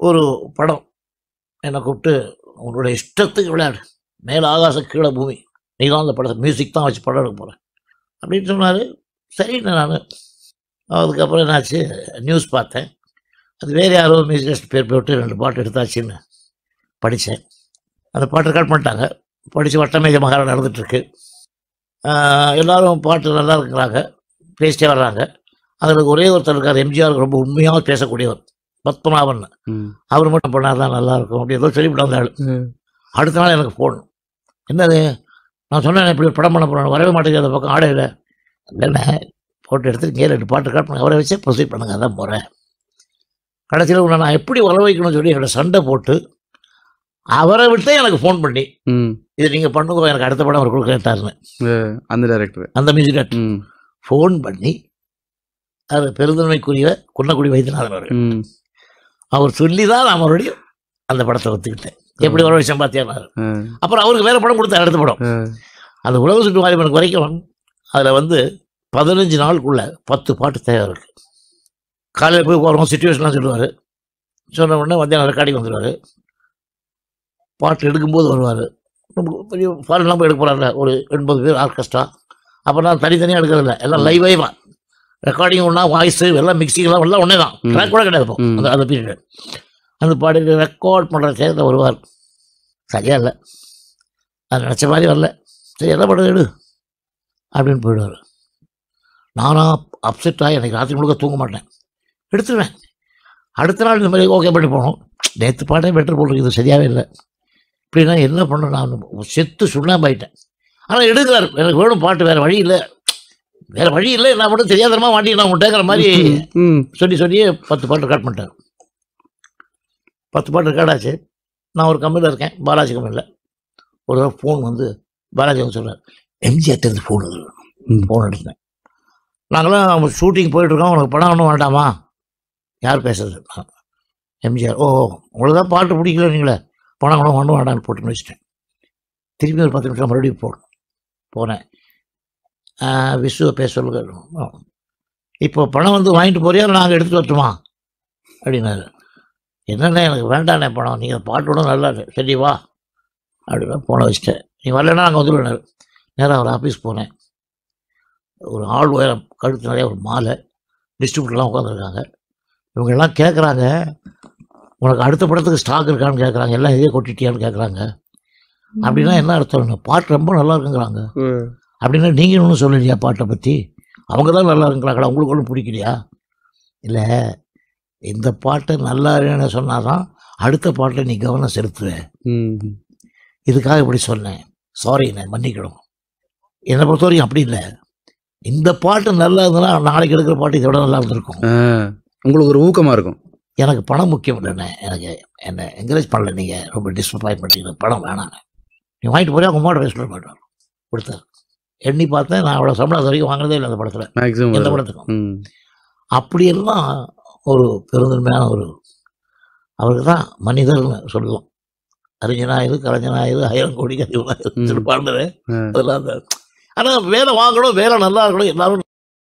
ஒரு படம் என்னை கூப்பிட்டு உன்னோட இஷ்டத்துக்கு விளையாடு மேலே ஆகாசம் கீழே பூமி நீ தான் அந்த படத்தை மியூசிக் தான் வச்சு படம் எடுக்க போகிறேன் அப்படின்னு சொன்னார் சரின்னு நான் அதுக்கப்புறம் என்னாச்சு நியூஸ் பார்த்தேன் அது வேறு யாரோ மியூசிக் பேர் போட்டு ரெண்டு பாட்டு எடுத்தாச்சுன்னு படித்தேன் அந்த பாட்டு ரெக்கார்ட் பண்ணிட்டாங்க படித்து வட்டமேஜ மகாரம் நடந்துகிட்ருக்கு எல்லாரும் பாட்டு நல்லா இருக்கிறாங்க பேசிட்டே வர்றாங்க அதில் ஒரே ஒருத்தர் இருக்கார் எம்ஜிஆர் ரொம்ப உண்மையாக பேசக்கூடியவர் பத்மநாபன் ம். அவர் மட்டும் பண்ணால் தான் நல்லா இருக்கும் அப்படி ஏதோ சொல்லிவிட்டு வந்தாள் ம். அடுத்த நாள் எனக்கு ஃபோன் என்னது நான் சொன்னேன் இப்படி ஒரு படம் பண்ண போகிறேன் வரவே மாட்டேங்குது அந்த பக்கம் ஆடையில் இல்லைண்ணே போட்டு எடுத்து இங்கே ரெண்டு பாட்டு காட் பண்ணுங்க அவரை வச்சே ப்ரொசீட் பண்ணுங்க அதான் போகிறேன் கடைசியில் உன்னை நான் எப்படி வர வைக்கணும்னு சொல்லி என்னோட சண்டை போட்டு அவரை விட்டு எனக்கு ஃபோன் பண்ணி ம். இது நீங்கள் பண்ணுங்க எனக்கு அடுத்த படம் அவர் கொடுக்க கேட்டாருன்னு அஹ், அந்த டைரக்டர் அந்த மியூசிக் டேரக்டர் ம் ஃபோன் பண்ணி அது பெருந்தன்மைக்குரிய குன்னக்குடி வைத்தியநாதன் அவர்கள் ம் அவர் சொல்லி தான் நான் மறுபடியும் அந்த படத்தை ஒத்துக்கிட்டேன் எப்படி வர விஷயம் பார்த்தியா அஹ், அப்புறம் அவருக்கு வேற படம் கொடுத்தாரு அடுத்த படம் அஹ், அந்த உலக சுற்று வாலிபனுக்கு வரைக்கும் அதில் வந்து பதினஞ்சு நாளுக்குள்ள பத்து பாட்டு தேவை இருக்கு காலையில் போய் போகிறோம் சுச்சுவேஷன்லாம் சொல்லுவார் சொன்ன உடனே மத்தியானம் ரெக்கார்டிங் வந்துடுவார் பாட்டு எடுக்கும்போது வருவார் ரொம்ப பெரிய ஃபாரின்லாம் போய் எடுக்க போகிறாருல ஒரு எண்பது பேர் ஆர்கெஸ்ட்ரா அப்போ நான் தனித்தனியாக எடுக்கிறதில்ல எல்லாம் லைவே தான் ரெக்கார்டிங் ஒன்றா வாய்ஸு எல்லாம் மிக்சிங்லாம் எல்லாம் ஒன்றே தான் ம். ட்ராக் கூட கிடையாது இப்போ ம். அந்த அந்த பீரியட் அந்த பாட்டு ரெக்கார்ட் பண்ணுற சேர்ந்த வருவார் சரியா இல்லை அது நினச்ச மாதிரி வரல சரி என்ன பண்ணுறது எடு அப்படின்னு போயிடுவார் நானாக அப்செட் ஆகி எனக்கு ராத்திரி முழுக்க தூங்க மாட்டேன் எடுத்துருவேன் அடுத்த நாள் இந்த மாதிரி ஓகே பண்ணி போனோம் நேற்று பாட்டே பெட்டர் போட்டிருக்கு இது சரியாகவே இல்லை இப்படின்னா என்ன பண்ண நான் செத்து சுண்ணாம்பாயிட்டேன் ஆனால் எடுக்கிறார் எனக்கு வேணும் பாட்டு வேறு வழி இல்லை வேறு வழி இல்லை நான் மட்டும் தெரியாதனமா மாட்டி நான் விட்டேங்கிற மாதிரி ம் சொல்லி சொல்லியே பத்து பாட்டு ரெக்கார்ட் பண்ணிட்டார் பத்து பாட்டு ரெக்கார்ட் ஆச்சு நான் ஒரு கம்பெனியில் இருக்கேன் பாலாஜி கம்பெனியில் ஒரு தடவை ஃபோன் வந்து பாலாஜி வந்து சொல்கிறார் எம்ஜிஆர் தெரிஞ்சு ஃபோன் ம். ஃபோன் எடுத்தேன் நாங்களாம் ஷூட்டிங் போயிட்டுருக்கோம் உனக்கு படம் ஒன்றும் வேண்டாமா யார் பேசுறது நான். எம்ஜிஆர் ஓ உங்களுக்கு தான் பாட்டு பிடிக்கல நீங்களே பணம் ஒன்றும் ஒன்றும் வேண்டாம்னு போட்டுன்னு வச்சுட்டேன் திருப்பி ஒரு பத்து நிமிஷம் மறுபடியும் போகணும் போனேன் ஆஹ் விசுவை பேச சொல்லுங்க ஆ. இப்போ பணம் வந்து வாங்கிட்டு போறியா இல்லை நாங்கள் எடுத்துட்டு வரட்டுமா அப்படின்னாரு என்னண்ணே எனக்கு வேண்டாண்ணே பணம் நீங்கள் பாட்டோட நல்லா இருக்கு. சரி வா அப்படின்னா போன வச்சுட்டேன் நீ வரலன்னா நாங்கள் வந்துடுவேன் நேராக ஒரு ஆஃபீஸ் போனேன் ஒரு ஆள் உயரம் கழுத்து நிறைய ஒரு மாலை டிஸ்ட்ரிபியூட்டர்லாம் உட்காந்துருக்காங்க இவங்க எல்லாம் கேட்குறாங்க உனக்கு அடுத்த படத்துக்கு ஸ்டாக் இருக்கான்னு கேட்குறாங்க எல்லாம் இதே கொட்டிட்டியான்னு கேட்குறாங்க அப்படின்னா என்ன அர்த்தம் பாட்டு ரொம்ப நல்லா இருக்குங்கிறாங்க அப்படின்னா நீங்கள் ஒன்றும் சொல்லலையா பாட்டை பற்றி அவங்க தான் நல்லா இருக்குறாங்களா உங்களுக்கு ஒன்றும் பிடிக்கலையா இல்லை இந்த பாட்டு நல்லா இருக்குன்னு சொன்னாதான் அடுத்த பாட்டில் நீ கவனம் செலுத்துவ ம் இதுக்காக இப்படி சொன்னேன் சாரி நான் மன்னிக்கணும் என்னை பொறுத்த வரைக்கும் அப்படி இல்லை இந்த பாட்டு நல்லா இருந்ததுன்னா நாளைக்கு எடுக்கிற பாட்டு இதை விட நல்லா இருந்திருக்கும் அஹ், உங்களுக்கு ஒரு ஊக்கமா இருக்கும் எனக்கு பணம் முக்கியம் இல்லைண்ணே எனக்கு என்னை என்கரேஜ் பண்ணல நீங்கள் ரொம்ப டிஸ்அப்பாயின்ட் பண்ணிட்டீங்க பணம் வேணாங்க நீ வாங்கிட்டு போய் அவங்க அம்மாவோட பேச மாட்டார் கொடுத்தாரு எண்ணி பார்த்தேன் நான் அவ்வளோ சம்பளம் அது வரைக்கும் வாங்கினதே இல்லை அந்த படத்தில் எந்த மேக்ஸிமம் படத்துக்கும் ம் அப்படியெல்லாம் ஒரு பெருந்தன்மையான ஒரு அவருக்கு தான் மனிதர்னு சொல்லலாம் அறிஞனாயிரு கலைஞனாயிரு ஆயிரம் கோடி அதிகமாக ம். திருப்பாண்டது ஆ. அதெல்லாம் அந்த ஆனால் வேலை வாங்கணும் வேலை நல்லா இருக்கணும் எல்லாரும்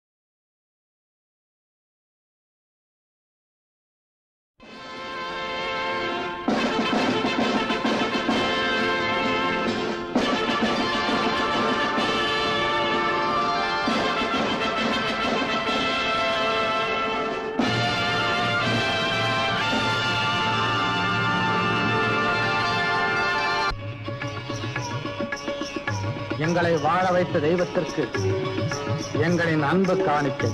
எங்களை வாழ வைத்த தெய்வத்திற்கு எங்களின் அன்பு காணிக்கை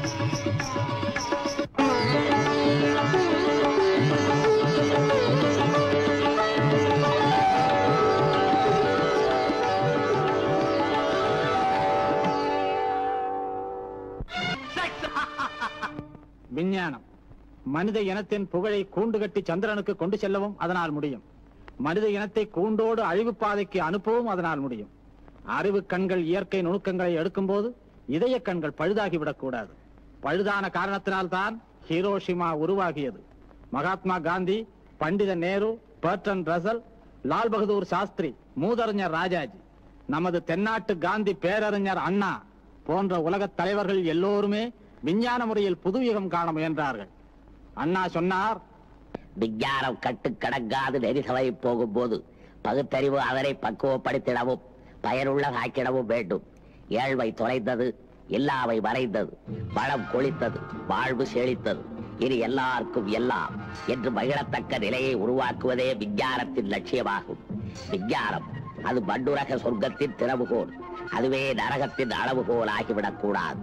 விஞ்ஞானம் மனித இனத்தின் புகழை கூண்டு கட்டி சந்திரனுக்கு கொண்டு செல்லவும் அதனால் முடியும் மனித இனத்தை கூண்டோடு அழிவு பாதைக்கு அனுப்பவும் அதனால் முடியும் அறிவு கண்கள் இயற்கை நுணுக்கங்களை எடுக்கும்போது இதய கண்கள் பழுதாகிவிடக் கூடாது பழுதான காரணத்தினால்தான் ஹீரோஷிமா உருவாகியது மகாத்மா காந்தி பண்டித நேரு பர்டன் ரசல் லால் பகதூர் சாஸ்திரி மூதறிஞர் ராஜாஜி நமது தென்னாட்டு காந்தி பேரறிஞர் அண்ணா போன்ற உலகத் தலைவர்கள் எல்லோருமே விஞ்ஞான முறையில் புதுயுகம் காண முயன்றார்கள் அண்ணா சொன்னார் விஞ்ஞானம் கட்டுக்கடங்காது நெரிசலை போகும்போது பகுத்தறிவு அதனை பக்குவப்படுத்திடவும் பயனுள்ளதாக்கிடவும் வேண்டும் ஏழ்மை தொலைந்தது இல்லாமை மறைந்தது வளம் கொளித்தது வாழ்வு செழித்தது இனி எல்லாருக்கும் எல்லாம் என்று மகிழத்தக்க நிலையை உருவாக்குவதே விஞ்ஞானத்தின் லட்சியமாகும் விஞ்ஞானம் அது மண்ணுரக சொர்க்கத்தின் திறவுகோல் அதுவே நரகத்தின் அளவுகோல் ஆகிவிடக் கூடாது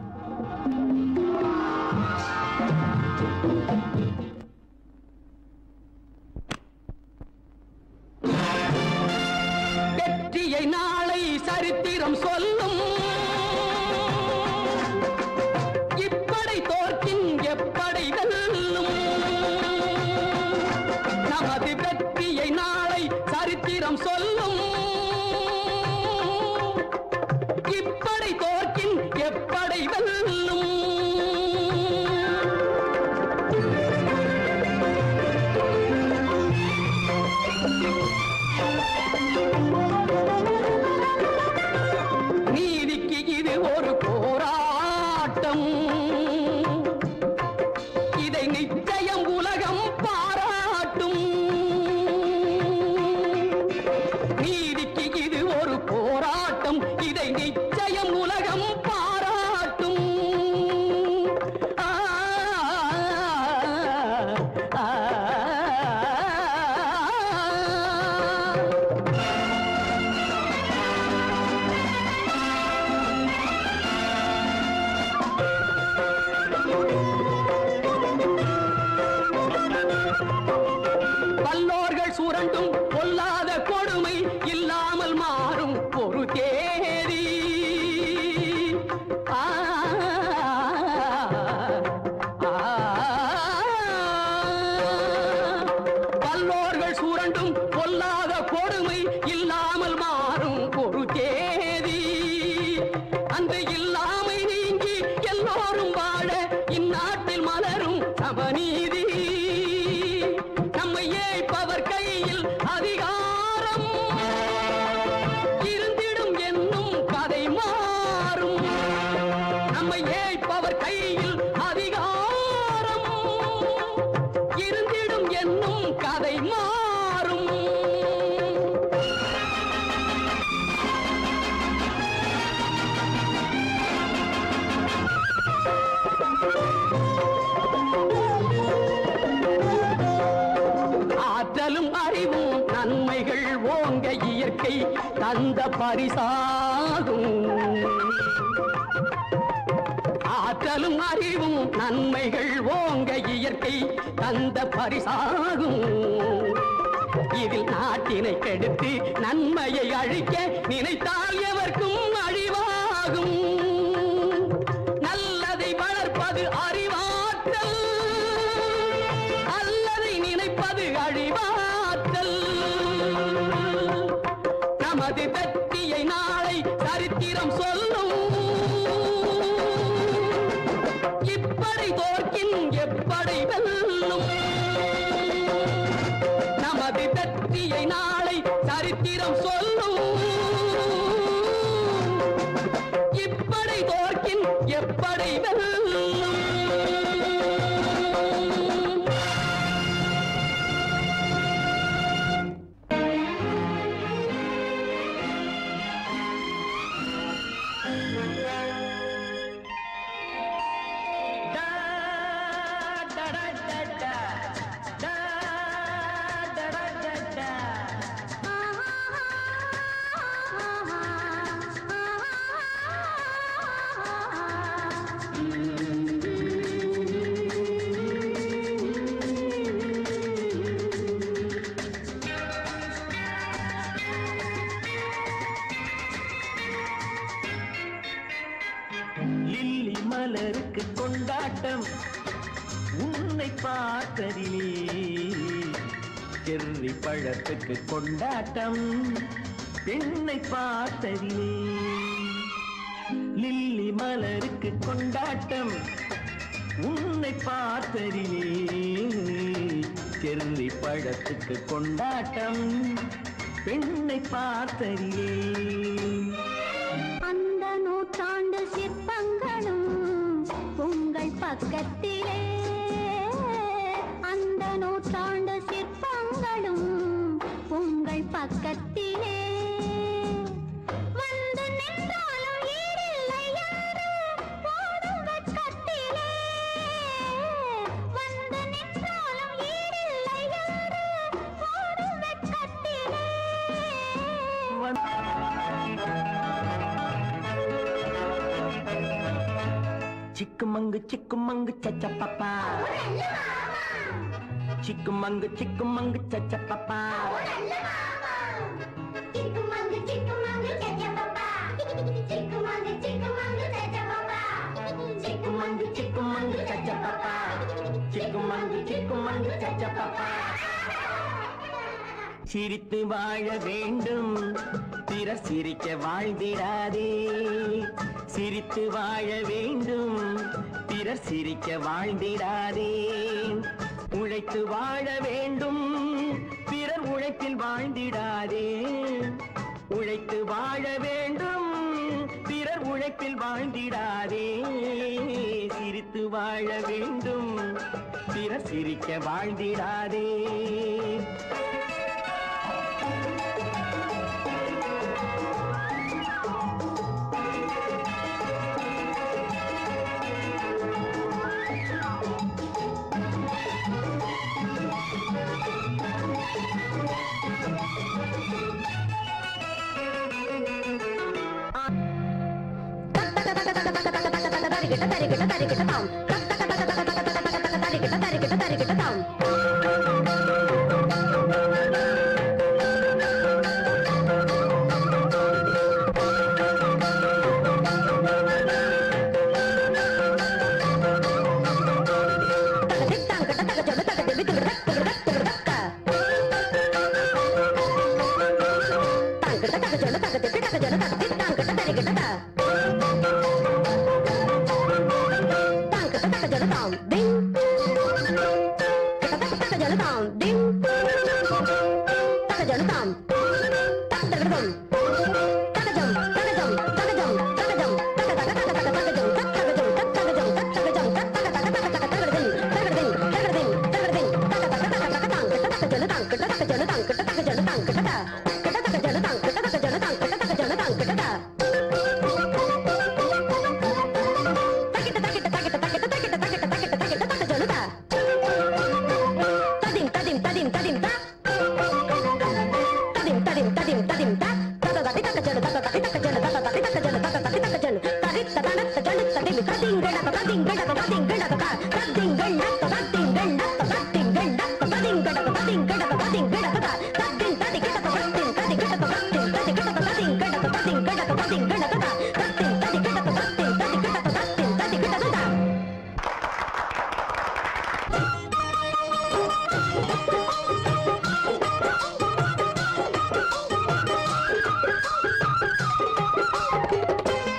வெற்றியை நாளை சரித்திரம் சொல்லும் இப்படை தோற்கின் எப்படை வெல்லும் நமது வெற்றியை நாளை சரித்திரம் சொல்லும் இப்படை தோற்கின் எப்படை வெல்லும் நீதிக்கு இது ஒரு போராட்டம் இதை நிச்சயம் உலகம் பாராட்டும் நீதிக்கு இது ஒரு போராட்டம் இதை நிச்சயம் உலகம் பாராட்டும் ஆ, ஆ, ஆ. வல்லோர்கள் சுரண்டும் பொல்லாத கொடுமை இல்லாமல் மாறும் ஒரு தேதி ஆ, ஆ, வல்லோர்கள் சுரண்டும் பொல்லாத கொடுமை இல்லாமல் மாறும் ஒரு தேதி அந்த இல்லாமை நீங்கி எல்லோரும் வாழ இந்நாட்டில் மலரும் சமநீதி நம்மை ஏய்ப்பவர் கையில் அதிகாரம் இருந்திடும் என்னும் கதை மாறும் நம்மை ஏய்ப்பவர் கையில் அதிகாரம் இருந்திடும் என்னும் கதை மாறும் ஆற்றலும் அறிவும் நன்மைகள் ஓங்க இயற்கை தந்த பரிசாகும் ஆற்றலும் அறிவும் நன்மைகள் ஓங்க இயற்கை தந்த பரிசாகும் இதில் நாட்டினை கெடுத்து நன்மையை அழிக்க நினைத்தால் எவர்க்கும் அழிவாகும் நல்லதை வளர்ப்பது அறிவாற்றல் அல்லதை நினைப்பது அழிவாற்றல் நமது வெற்றியை நாளை சரித்திரம் சொல்லும் இப்படை தோற்கின் எப்படை வெல்லும் நமது வெற்றியை நாளை சரித்திரம் சொல்லும் இப்படை தோற்கின் எப்படை வெல்லும் லில்லி மலருக்கு கொண்டாட்டம் உன்னை பார்த்ததிலே செர்ரி பழத்துக்கு கொண்டாட்டம் பெண்ணை பார்த்ததிலே லில்லி மலருக்கு கொண்டாட்டம் உன்னை பார்த்ததிலே செர்ரி பழத்துக்கு கொண்டாட்டம் பெண்ணை பார்த்ததிலே அந்த நூற்றாண்டு சிற்பங்களும் உங்கள் பக்கத்திலே அந்த நூற்றாண்டு சிற்பங்களும் உங்கள் பக்கத்திலே வந்து நின்றாலும் ஈடில்லை என்று போடும் வெட்கத்திலே வந்து நின்றாலும் ஈடில்லை என்று போடும் வெட்கத்திலே சிக்குமங்கு சிக்குமங்கு சச்ச பாப்பா சிக்குமங்கு சிக்குமங்கு சச்ச பாப்பா சிக்குமங்கு சிக்குமங்கு சச்ச பாப்பா சிக்குமங்கு சிக்குமங்கு சச்ச பாப்பா சிக்குமங்கு சிக்குமங்கு சச்ச பாப்பா சிக்குமங்கு சிக்குமங்கு சச்ச பாப்பா சிரித்து வாழ வேண்டும் பிறர் சிரிக்க வாழ்ந்திடாதே சிரித்து வாழ வேண்டும் பிறர் சிரிக்க வாழ்ந்திடாதே உழைத்து வாழ வேண்டும் பிறர் உழைப்பில் வாழ்ந்திடாதே உழைத்து வாழ வேண்டும் பிறர் உழைப்பில் வாழ்ந்திடாதே சிரித்து வாழ வேண்டும் பிறர் சிரிக்க வாழ்ந்திடாதே Thank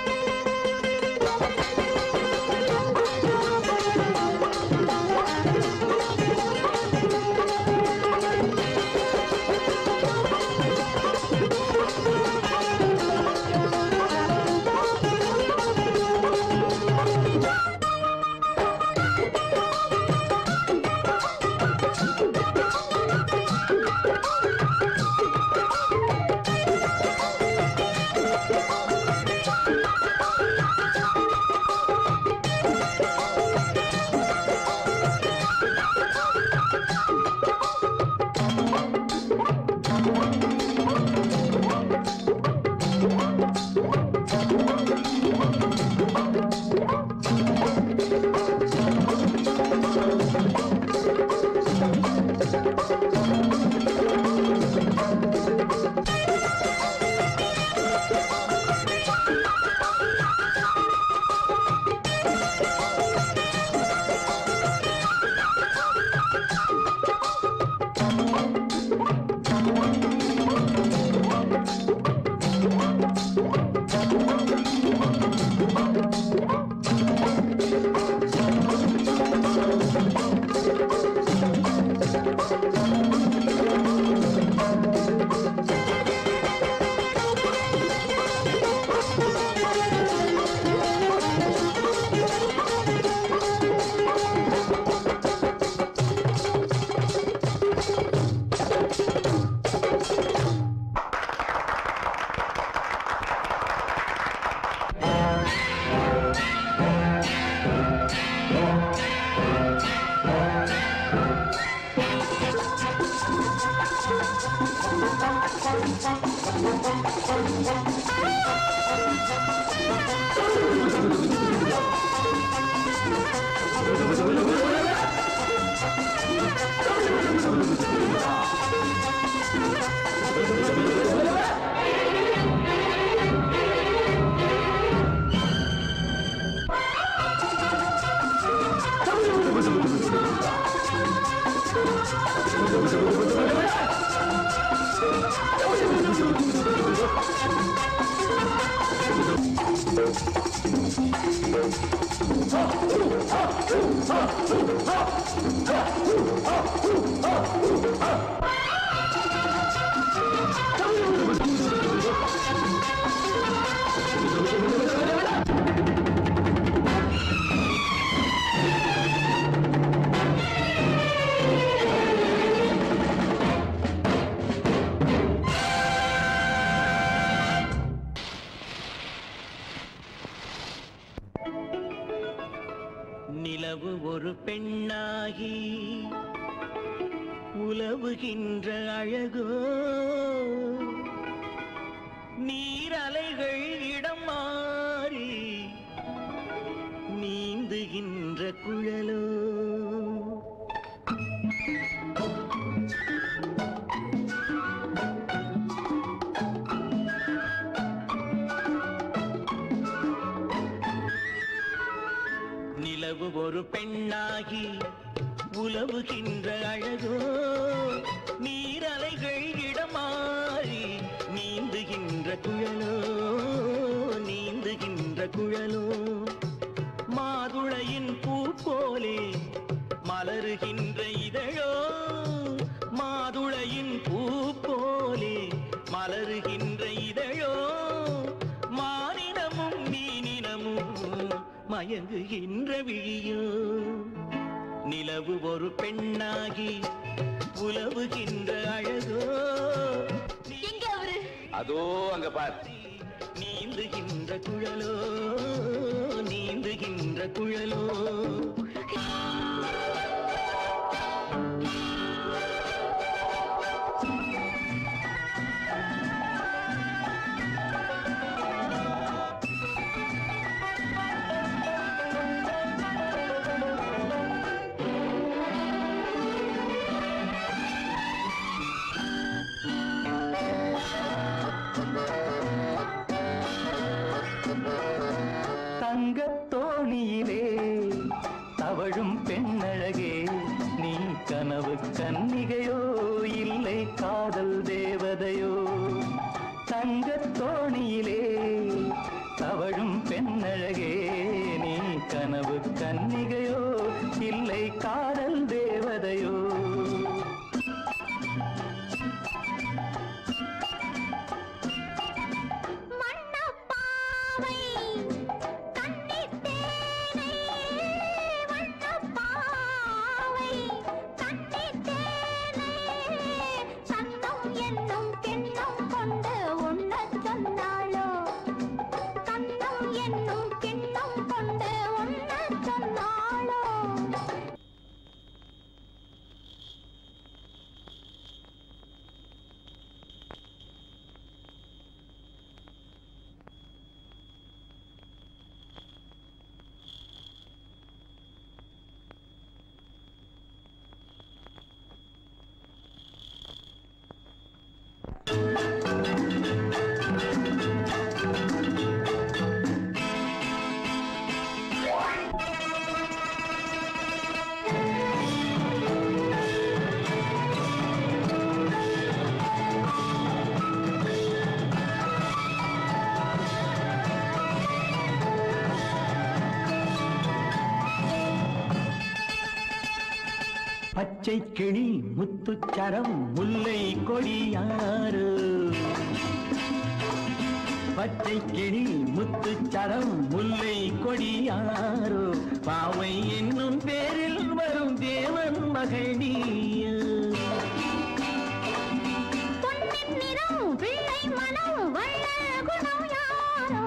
நிலவு ஒரு பெண்ணாகி உலவுகின்ற அழகோ நீரலைகள் இடம் மாறி நீந்துகின்ற குழலோ நிலவு ஒரு பெண்ணாகி உலவுகின்ற அழகோ நீரலைகள் இடமாறி நீந்துகின்ற குழலோ நீந்துகின்ற குழலோ மாதுளையின் பூ போலே மலருகின்ற இதழோ மாதுளையின் பூ போலே மலருகின்ற இதழோ மானினமும் மீனினமும் மயங்குகின்ற விழியோ நிலவு ஒரு பெண்ணாகி உலவுகின்ற அழகோ எங்க அவரு அதோ அங்க பார் நீந்துகின்ற குழலோ நீந்துகின்ற குழலோ தங்கத் தோணியிலே தவழும் பெண்ணழகே நீ கனவு கன்னிகையோ இல்லை காதல் தேவதையோ தங்கத் தோணியிலே தவழும் பெண்ணழகே நீ கனவு கன்னிகையோ இல்லை காதல் தேவதையோ மண்ணப்பாவை கன்னித் தேனை மண்ணப்பாவை கன்னித் தேனை கண்ணும் என்னும் கிண்ணம் கொண்டு உண்ணச் சொன்னாளோ கண்ணும் என்னும் கிண்ணம் கொண்டு உண்ணச் சொன்னாளோ பச்சை கிளி முத்துச்சரம் முல்லை கொடியாறு பச்சை கிளி முத்துச்சரம் முல்லை கொடியாறு பாவை என்னும் பேரில் வரும் தேவன் மகள் நீயோ. பொன்னின் நிறம் பிள்ளை மனம் வள்ள குணம் யாரோ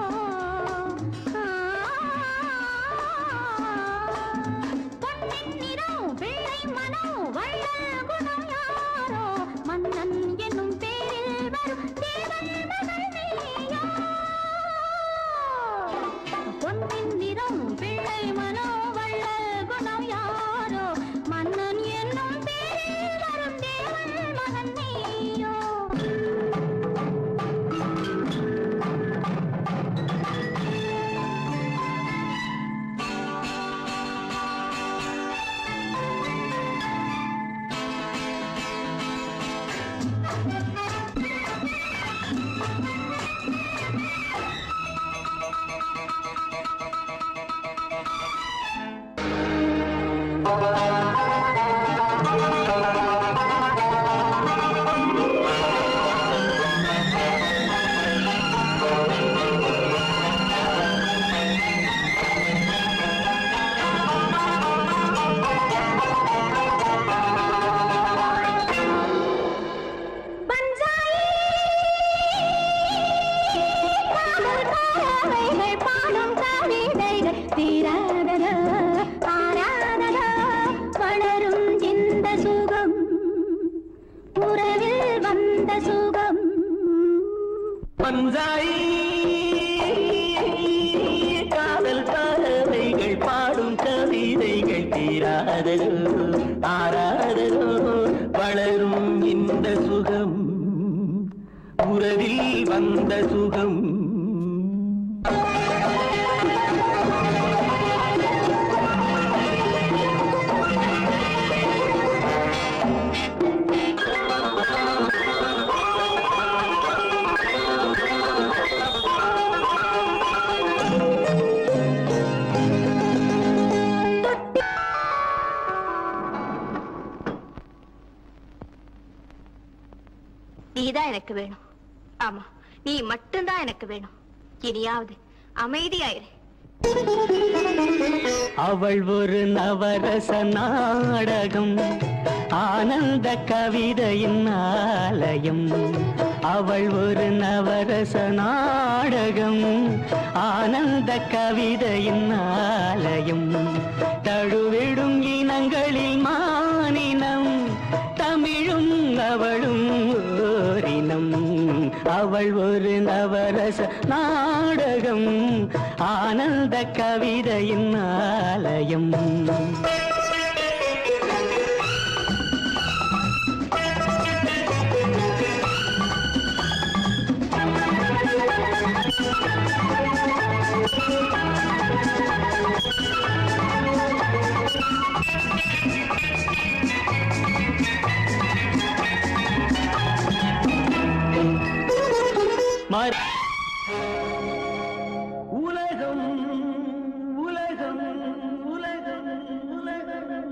பொன்னின் நிறம் பிள்ளை மனம் வள்ள குணம் யாரோ மன்னன் என்னும் பேரில் வரும் தேவன் மகள் நீயோ பறவைகள் பாடும் கவிதைகள் தீராததோ ஆராததோ வளரும் இந்த சுகம் உறவில் வந்த சுகம் பஞ்சாயி காதல் பறவைகள் பாடும் கவிதைகள் தீராததோ ஆராததோ வளரும் இந்த சுகம் உறவில் வந்த சுகம் நீதான் எனக்கு வேணும் ஆமா நீ மட்டும்தான் எனக்கு வேணும் இனியாவது அமைதியாயிரு அவள் ஒரு நவரச நாடகம் ஆனந்த கவிதையின் ஆலயம் அவள் ஒரு நவரச நாடகம் ஆனந்த கவிதையின் ஆலயம் தழுவிடும் இனங்களில் மானினம் தமிழும் அவளும் ஓரினம் அவள் ஒரு நவரச நாடகம் ஆனந்த கவிதையின் ஆலயம் மர- உலகம் உலகம் உலகம் உலகம்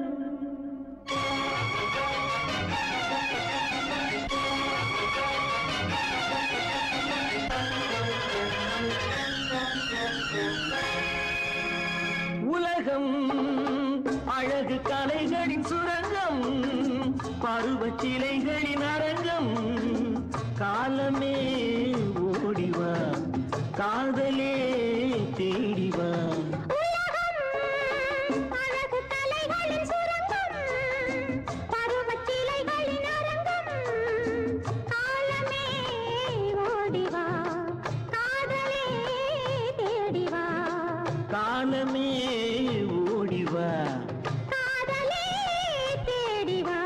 உலகம் அழகு கலைகளின் சுரங்கம் பருவச் சிலைகளின் அரங்கம் காலமே ஓடிவா காதலே தேடிவா அழகு தலைகளின் சுரங்கம் பருவச் சிலைகளின் அரங்கம் காலமே ஓடிவா காதலே தேடிவா காலமே ஓடிவா காதலே தேடிவா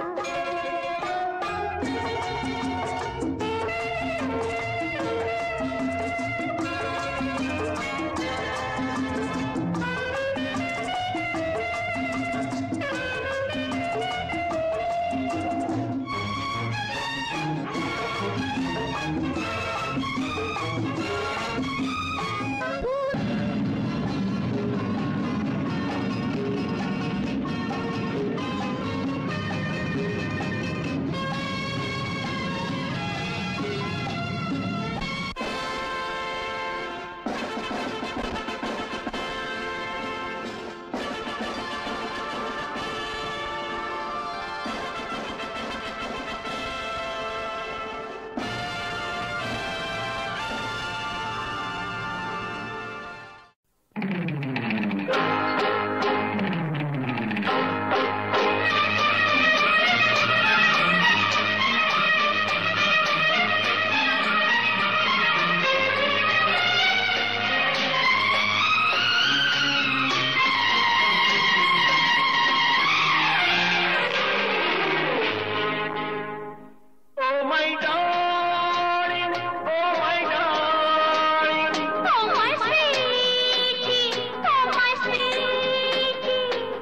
Oh my darling, oh my darling. Oh my sweetie, oh my sweetie.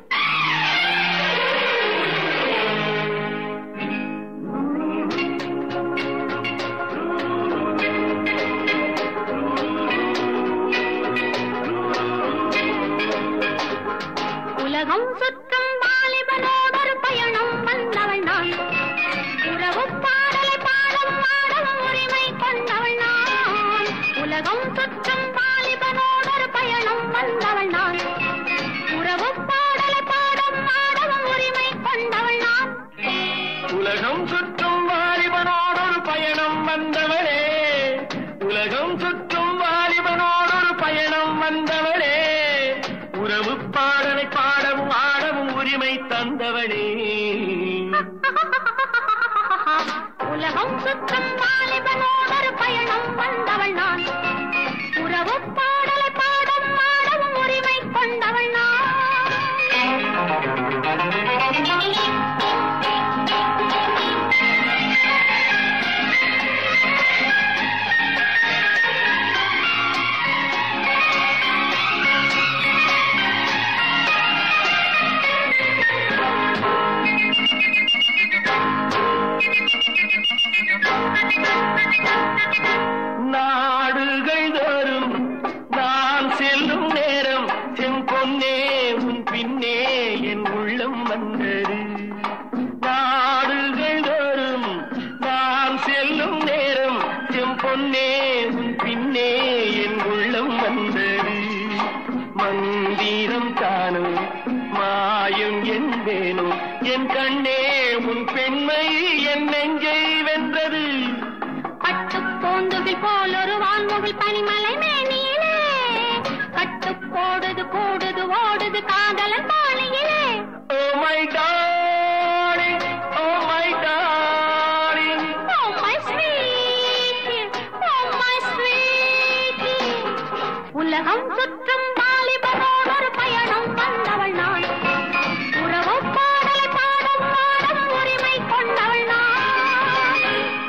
உலகம் சுற்றும் வாலிபனோடொரு பயணம் வந்தவள் நான் உறவு பாடலை பாடும் ஆடும் உரிமை கொண்டவள் நான் உலகம் சுற்றும் வாலிபனோடொரு பயணம் வந்தவள் நான் உறவு பாடலை பாடும் ஆடும் உரிமை கொண்டவள் நான் உலகம் சுற்றும் வாலிபனோடொரு பயணம் வந்தவளே உலகம் சுற்றும் கண்ணே உன் பின்னே என் உள்ளம் வந்தது மந்திரம் தானும் மாயம் என்பேனோ என் கண்ணே உன் பெண்மை என் நெஞ்சை வென்றது பட்டு போந்துவில் போல் ஒரு வான்முகில் பனிமலை மேனியிலே கட்டு போடுது கூடுது ஓடுது காதலன் பாலியிலே oh my darling oh my darling Oh my sweetie, oh my sweetie. உலகம் சுற்றும் வாலிபனோடு ஒரு பயணம் வந்தவள் நான் உறவு பாடலை பாடும் பாடும் உரிமை கொண்டவள் நான்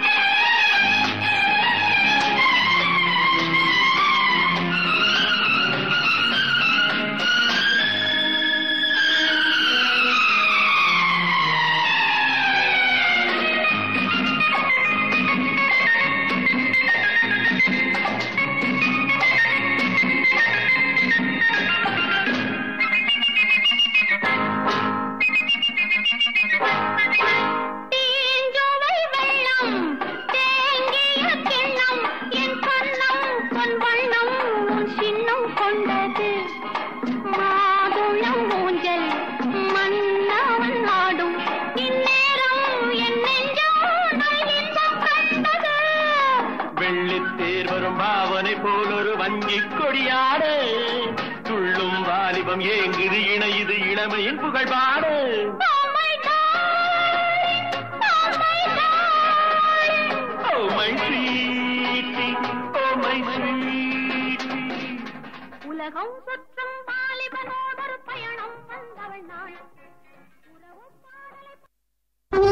தீஞ்சுவை வெள்ளம் தேங்கிய கிண்ணம் என் கண்ணம் பொன் வண்ணம் உன் சின்னம் கொண்டது மாதுளம் ஊஞ்சல் மன்னவன் ஆடும் இந்நேரம் என் நெஞ்சம் நான் இன்பம் கண்டது வெள்ளித்தேர் வரும் பாவனை போல் ஒரு வஞ்சி கொடியாட துள்ளும் வாலிபம் ஏங்குது இணையுது இளமையின் புகழ் பாடு Oh my darling, oh my darling. Oh my sweetie oh my sweetie உலகம் சுற்றும் வாலிபனோடு ஒரு பயணம் வந்தவள் நாள் உறவு பாடலை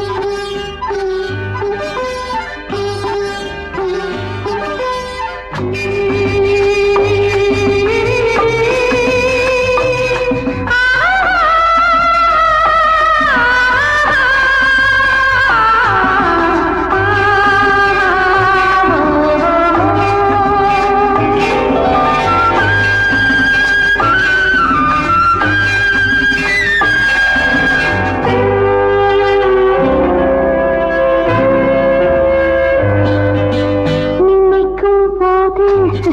நினைக்கும் போது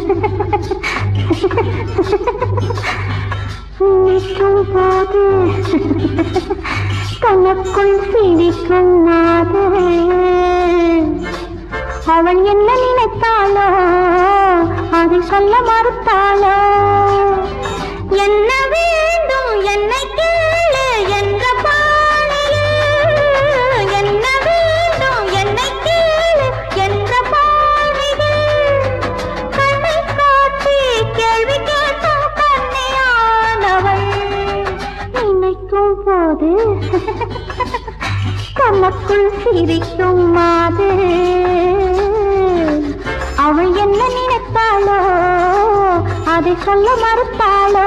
நினைக்கும் போது தனக்குள் சிரிக்கும் நாது அவள் என்ன நினைத்தாளோ அதை சொல்ல மறுத்தாளோ என்ன வேண்டும் என்னை கேளு என்ற பாணியில் என்ன வேண்டும் என்னை கேளு என்ற பாணியில் கண்ணை காட்டி கேள்வி கேட்கும் கண்ணையானவள் நினைக்கும் போது கண்ணக்குள் சிரிக்கும் மாது அவள் என்ன நினைத்தாளோ அதை சொல்ல மறுத்தாளோ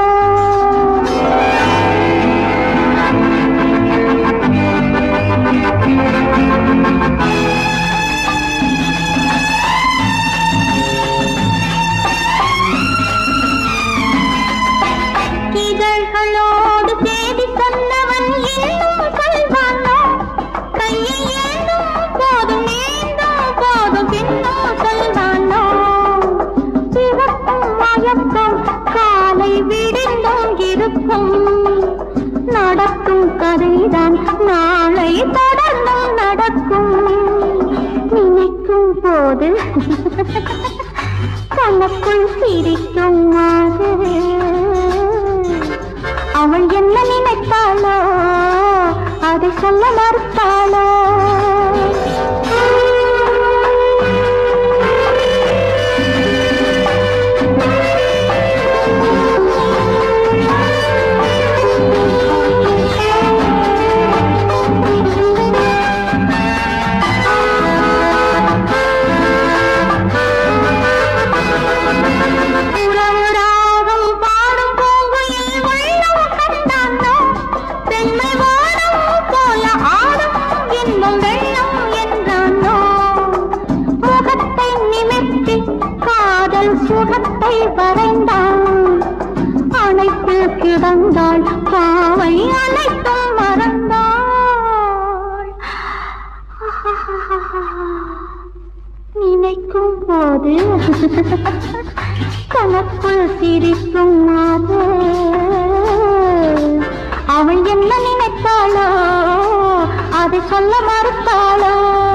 இதழ்களோடு தேடி சொன்னவன் இன்னும் சொல்வானோ கையை ஏந்தும் போதும் ஏந்தும் போதும் பின்னும் சொல்வானோ சிவக்கும் மயக்கம் காலை விடிந்தும் இருக்கும் நடக்கும் கதைதான் நாளை தொடர்ந்தும் நடக்கும் நினைக்கும் போது கண்ணுக்குள் சிரிக்கும் மாதிரி அவள் என்ன நினைத்தாளோ அதை சொல்ல மறுத்தாளோ உறவுராகம் பாடும் பூங்குயில் உள்ளம் கண்டானோ பெண்மை வானம் போல ஆடும் இன்னும் வெள்ளம் என்றானோ முகத்தை நிமித்தி காதல் சுகத்தை வரைந்தான் அணைப்பில் கிடந்தாள் பாவை அனைத்தும் மறந்தாள் நினை சிரிக்கும் போது கணக்குள் சிரிக்கும் மாது அவள் என்ன நினைத்தாளோ அதை சொல்ல மறுத்தாளோ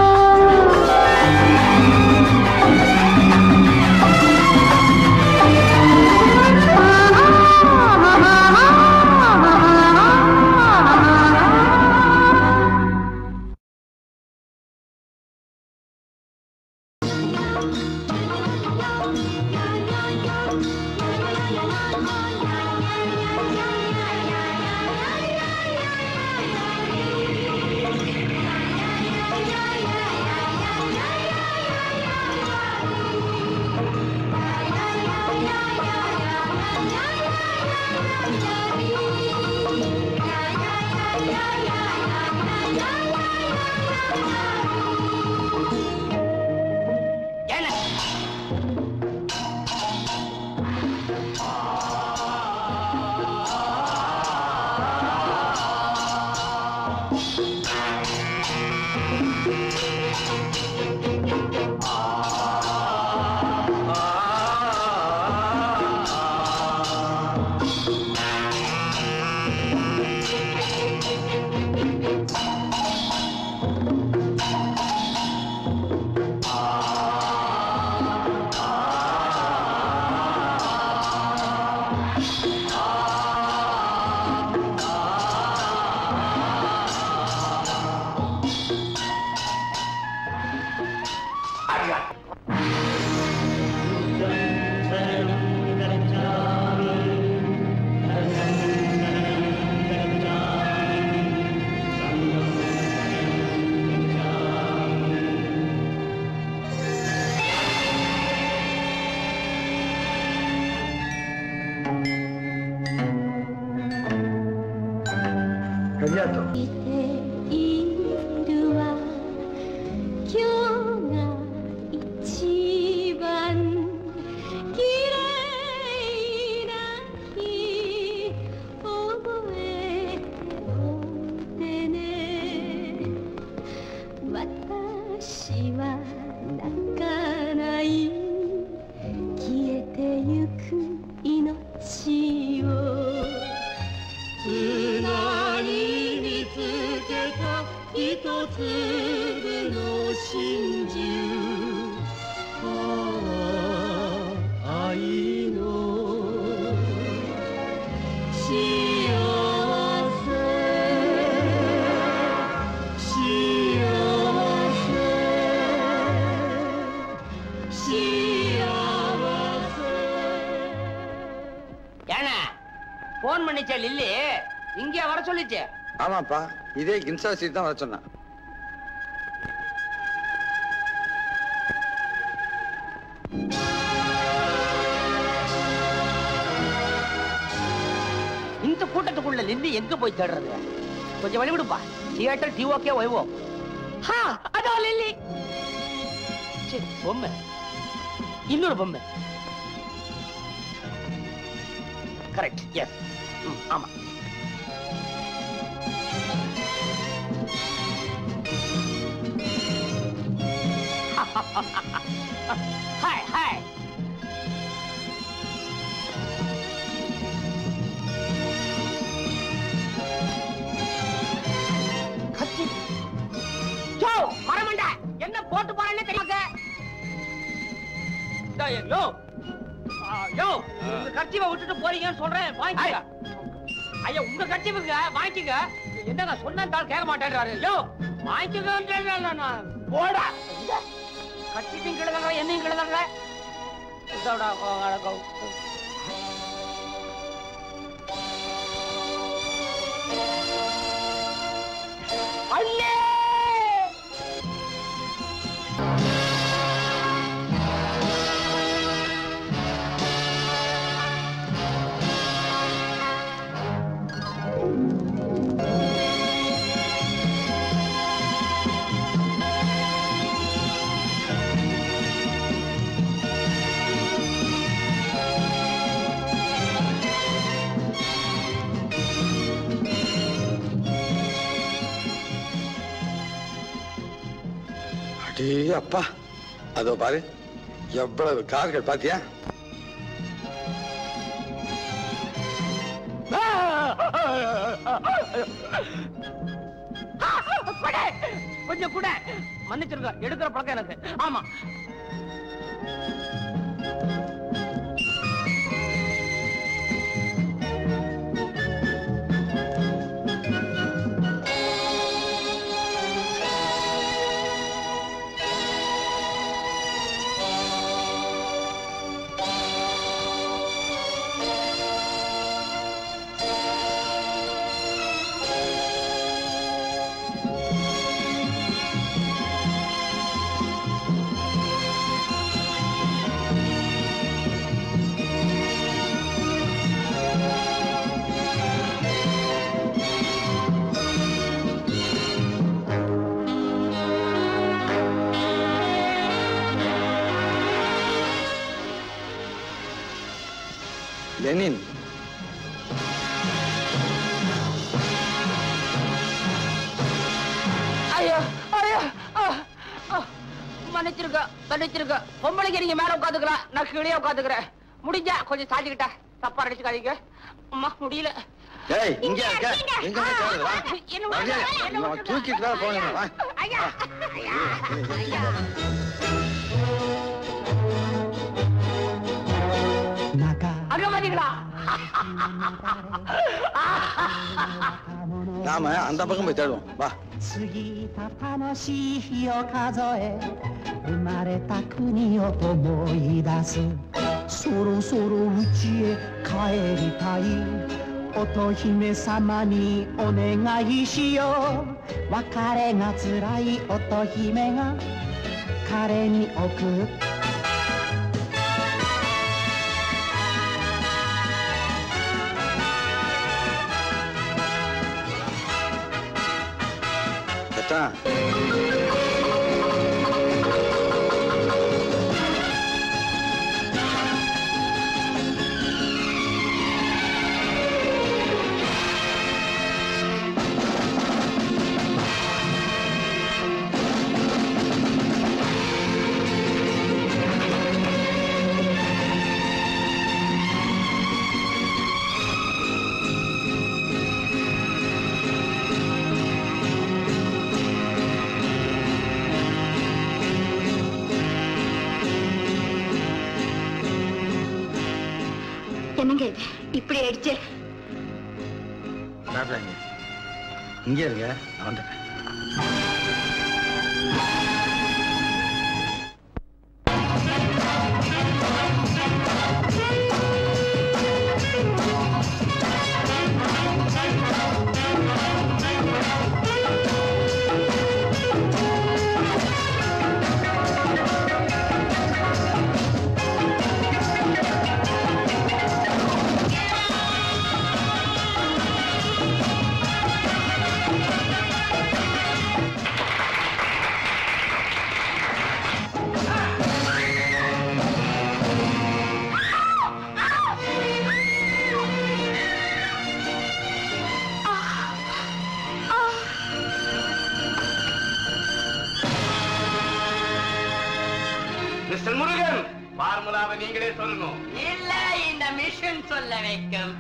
ஏன்னா போன் பண்ணிச்சே லில்லி இங்க வர சொல்லிச்சே ஆமாப்பா இதே கின்சா சீட் தான் வர சொன்னேன் இந்த கூட்டத்துக்குள்ள லில்லி எங்க போய் தேடுறது கொஞ்சம் வழி விடுப்பா தியேட்டர் டிஓகே ஓய்வோ ஹா அதோ லில்லி ச்சே, பொம்மை இன்னொரு பொம்மை கரெக்ட் எஸ் ஆமா ஹாய் ஹாய் கத்தி யோ மரமண்ட என்ன போட்டு போறேன்னு தெரியுங்க யோ ஆ, யோ உங்க கர்ச்சிவை விட்டுட்டு போறீங்கன்னு சொல்றேன் வாங்கிக்க ஐயா உங்க கர்ச்சிவுங்க வாங்கிக்கங்க என்னங்க சொன்னால் கேட்க மாட்டேன்றாரு யோ வாங்கிக்கங்க போடா கட்சிக்கும் கிழதாங்க என்னையும் கிழதாங்க இதோட அழகம். அண்ணே அடே அப்பா அதோ பாரு எவ்வளவு கார்கள் பாத்தியா கொடை. கொஞ்சம் கூட மன்னிச்சிருங்க எடுக்கிற பழக்கம் எனக்கு ஆமா லெனின் ஐயோ ஐயோ ஆ, ஆ. மன்னிச்சிருக்க மன்னிச்சிருக்க பொம்பளைக்கு நீங்க மேல உட்காந்துக்கலாம் நான் கீழே உட்காந்துக்கிறேன் முடிஞ்சா கொஞ்சம் சாஞ்சுக்கிட்டா தப்பா நினைச்சுக்காதீங்க அம்மா முடியல ஏய் இங்க இருக்க இங்க. எங்க தேடுது வா என்ன வரியா? விடுங்க, என்ன இவன் தூக்கிட்டு தான் போகணும் வா ஐயா அங்க பாத்தீங்களா நாம அந்த பக்கம் போய் தேடுவோம் வா 過ぎた楽しい日を数え生まれた国を思い出すそろそろ家へ帰りたい乙姫様にお願いしよう別れが辛い乙姫が彼に送っ மச்சான் என்னங்க இது இப்படி ஆயிடுச்சு மாப்பிள்ளைங்க இங்க இருங்க நான் வந்துட்டேன் மிஸ்டர் முருகன் ஃபார்முலாவை நீங்களே சொல்லணும் இல்ல இந்த மிஷின் சொல்ல வைக்கும்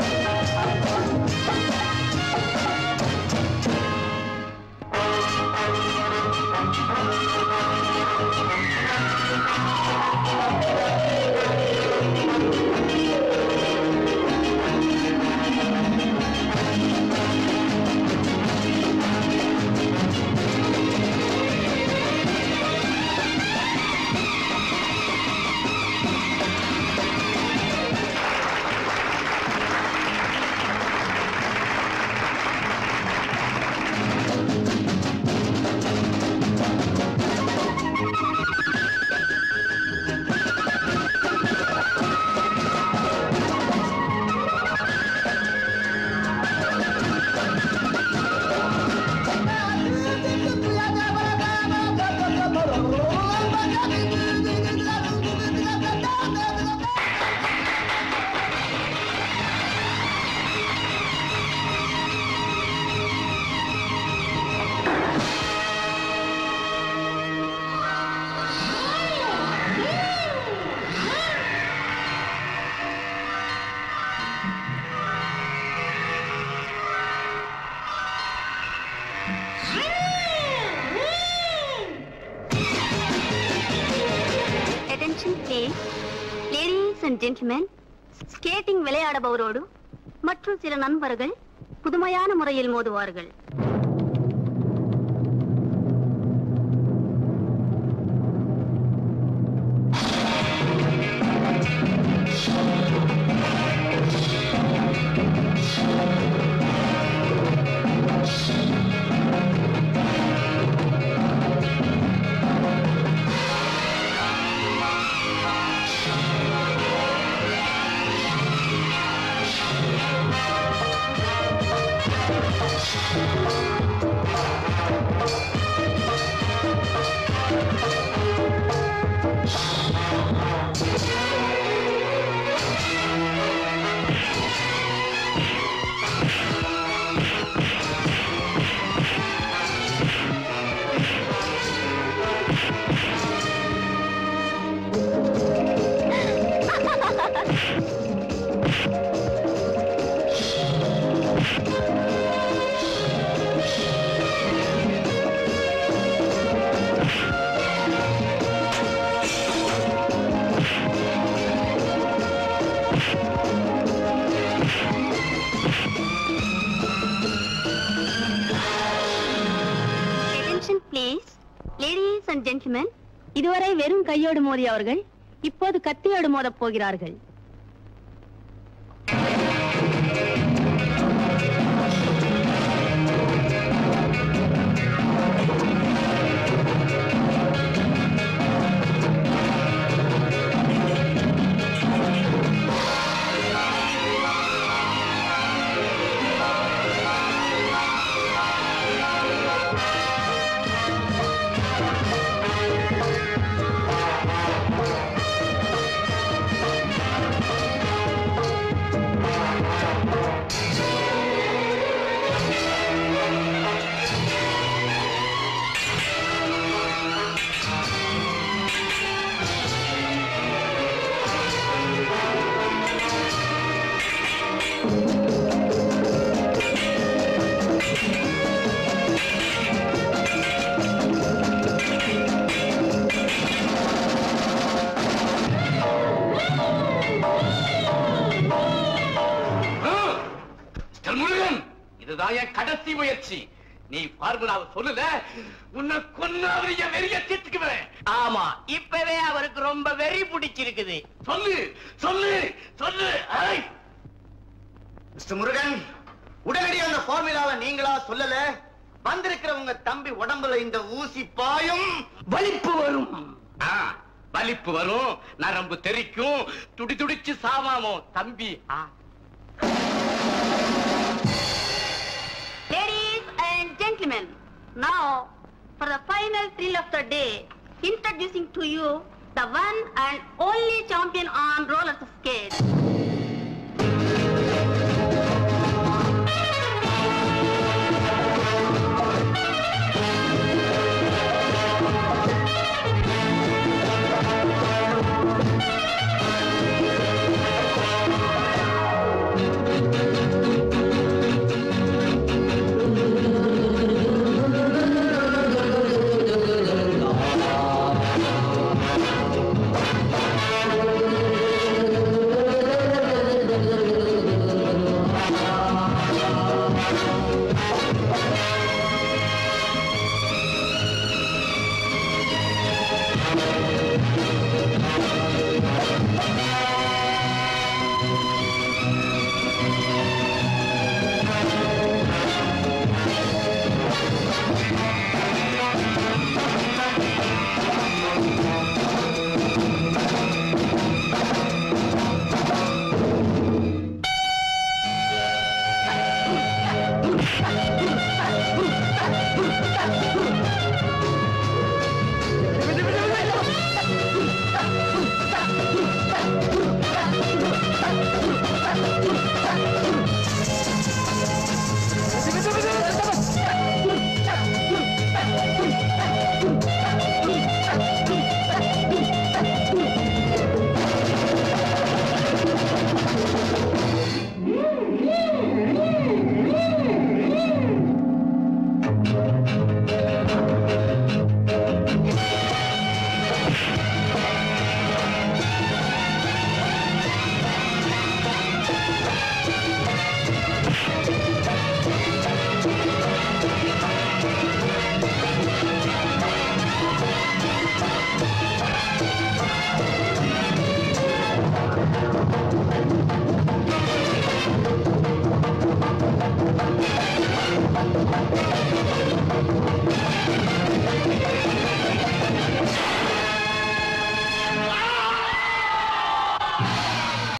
ஆ அண்ட் ஜென்டில்மேன் ஸ்கேட்டிங் விளையாடுபவரோடு மற்றும் சில நண்பர்கள் புதுமையான முறையில் மோதுவார்கள் Attention please. Ladies and gentlemen, இதுவரை வெறும் கையோடு மோதியவர்கள் இப்போது கத்தியோடு மோதப் போகிறார்கள் மிஸ்டர் முருகன் இதுதான் என் கடைசி முயற்சி நீ பார்முலாவை சொல்லல உன்னை கொன்னாவது என் வெறிய தீர்த்துக்குவேன் ஆமா இப்பவே அவருக்கு ரொம்ப வெறி பிடிச்சிருக்குது சொல்லு சொல்லு சொல்லு ஐ! மிஸ்டர் முருகன் உடனடி அந்த ஃபார்முலாவை நீங்களா சொல்லல வந்திருக்கிற உங்க தம்பி உடம்புல இந்த ஊசி பாயும் வலிப்பு வரும் ஆ, வலிப்பு வரும் நரம்பு தெறிக்கும் துடி துடிச்சு சாவாமோ தம்பி ஆ. Ladies and gentlemen, now for the final thrill of the day, introducing to you the one and only champion on roller skates. Thank ah